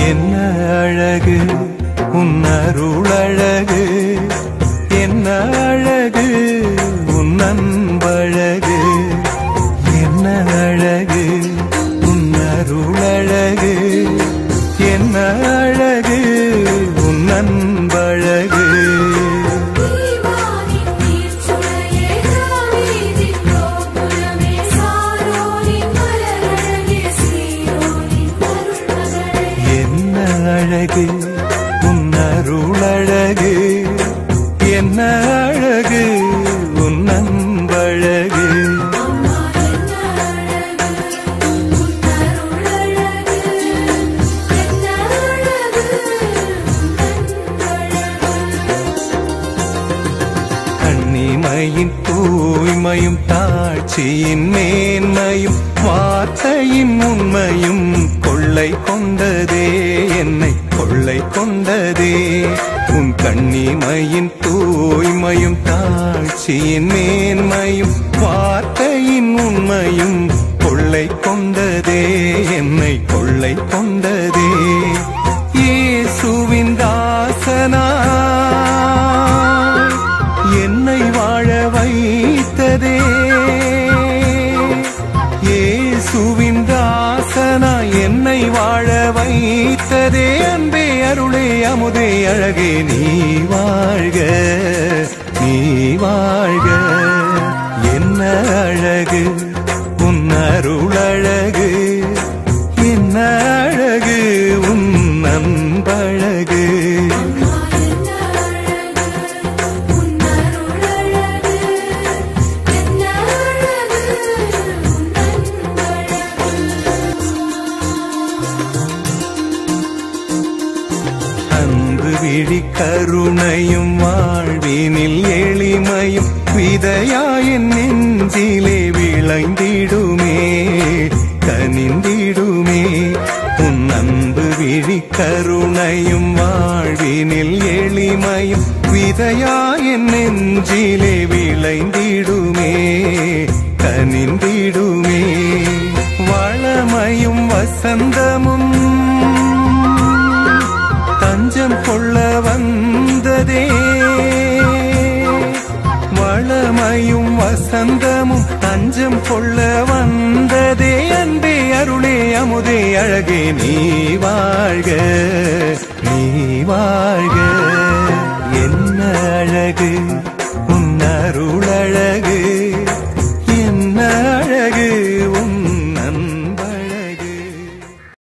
என்ன அழகு உன் அருளழகு என்ன அழகு உன் அன்பழகு என்ன அழகு உன் அருளழகு என்ன அழகு உன் அன்பழகு தீவானின் நீர்ச்சுளையே தாவீதின் கோபுரமே சாரோனின் மலரழகே சீயோனின் அருள்மகளே என்ன அழகு உன் அருளழகு என்ன அழகு உன் அன்பழகு அம்மா என்ன அழகு உன் அருளழகு என்ன அழகு உன் அன்பழகு கண்ணிமையின் தூய்மையும் தாட்சியின் மேன்மையும் வார்த்தையின் உண்மையும் கொள்ளை கொண்டதே என்னை கொள்ளை கொண்டதே உன் கண்ணிமையின் தூய்மையும் தாட்சியின் மேன்மையும் வார்த்தையின் உண்மையும் கொள்ளை கொண்டதே என்னை கொள்ளை கொண்டதே இயேசுவின் தாசனாய் என்னை வாழ வைத்ததே இயேசுவின் தாசனா என்னை வாழ வைத்ததே அன்பே அருளே அமுதே அழகே நீ வாழ்க நீ வாழ்க என்ன அழகு உன் அருளழகு என்ன அழகு உன் அன்பழகு அம்மா என்ன அழகு உன் அருளழகு என்ன அழகு உன் அன்பழகு அன்பு விழி கருணையும் வாழ்வினில் எளிமையும் விதையாயின் நெஞ்சிலே விளைந்திடுமே கனிந்திடுமே உன் அன்பு விழி கருணையும் வாழ்வினில் எளிமையும் விதையாயின் நெஞ்சிலே விளைந்திடுமே கனிந்திடுமே வளமையும் வசந்தமும் தஞ்சம் கொள்ள வந்ததே வளமையும் வசந்தமும் தஞ்சம் கொள்ள வந்ததே அன்பே அருளே அமுதே அழகே நீ வாழ்க நீ வாழ்க என்ன அழகு